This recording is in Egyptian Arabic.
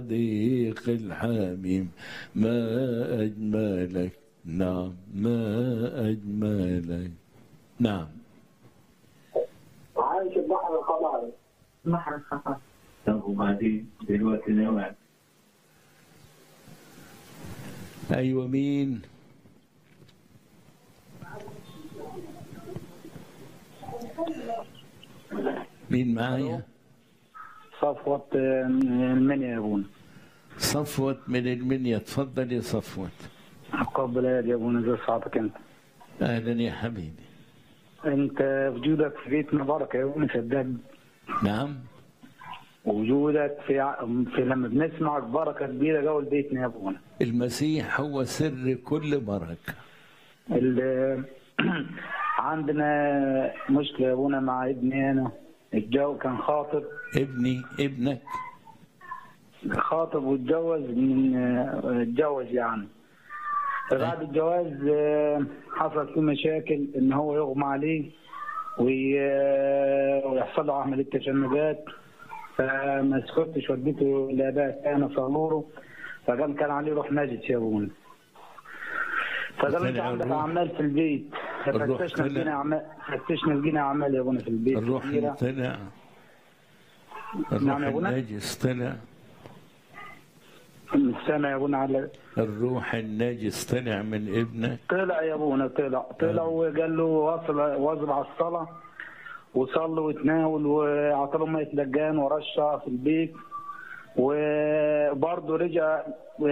صديق الحميم ما أجملك نعم ما أجملك نعم عايش البحر الخضار بحر الخطر طب وبعدين دلوقتي نوع أيوة مين مين معايا صفوة من المنيا يا ابونا صفوت من المنيا تفضل يا صفوت قبل يا ابونا زي صعبك انت أهلا يا حبيبي انت وجودك في بيتنا بركه يا ابونا صدقني نعم وجودك في, ع- في لما بنسمعك بركه كبيره جوه بيتنا يا ابونا المسيح هو سر كل بركة ال- عندنا مشكله يا ابونا مع ابني انا الجو كان خاطب ابني ابنك خاطب واتجوز من اتجوز يعني فبعد الجواز آه، حصل فيه مشاكل ان هو يغمى عليه وي- ويحصل له عمليه تشنجات فما سكتش وديته لاباء كان صغوره فقال كان عليه روح نجس يا ابونا فقال انت طلع عندك الروح. اعمال في البيت الروح فتشنا طلع. لقينا اعمال فتشنا لقينا اعمال يا ابونا في البيت الروح كتيرة. طلع الروح نعم يا أبونا. النجس طلع من السنه يا ابونا على الروح النجس طلع من ابنك طلع يا ابونا طلع طلع وقال له واصل واظب على الصلاه وصلى وتناول وعطى ميه لجان ورشه في البيت وبرضه رجع